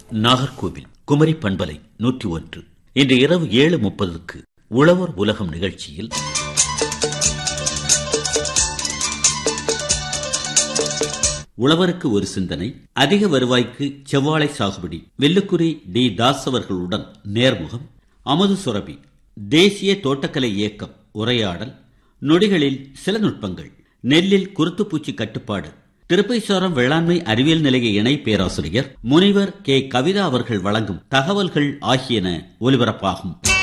நாகர்கோவில் குமரி பண்பலை நூற்றி ஒன்று இன்று இரவு ஏழு முப்பதுக்கு உழவர் உலகம் நிகழ்ச்சியில் உழவருக்கு ஒரு சிந்தனை அதிக வருவாய்க்கு செவ்வாழை சாகுபடி வெள்ளுக்குறி டி தாஸ் அவர்களுடன் நேர்முகம் அமது சுரபி தேசிய தோட்டக்கலை இயக்கம் உரையாடல் நொடிகளில் சில நுட்பங்கள் நெல்லில் குருத்துப்பூச்சி கட்டுப்பாடு திருப்பைசாரம் வேளாண்மை அறிவியல் நிலைய இணை பேராசிரியர் முனிவர் கே கவிதா அவர்கள் வழங்கும் தகவல்கள் ஆகியன ஒலிபரப்பாகும்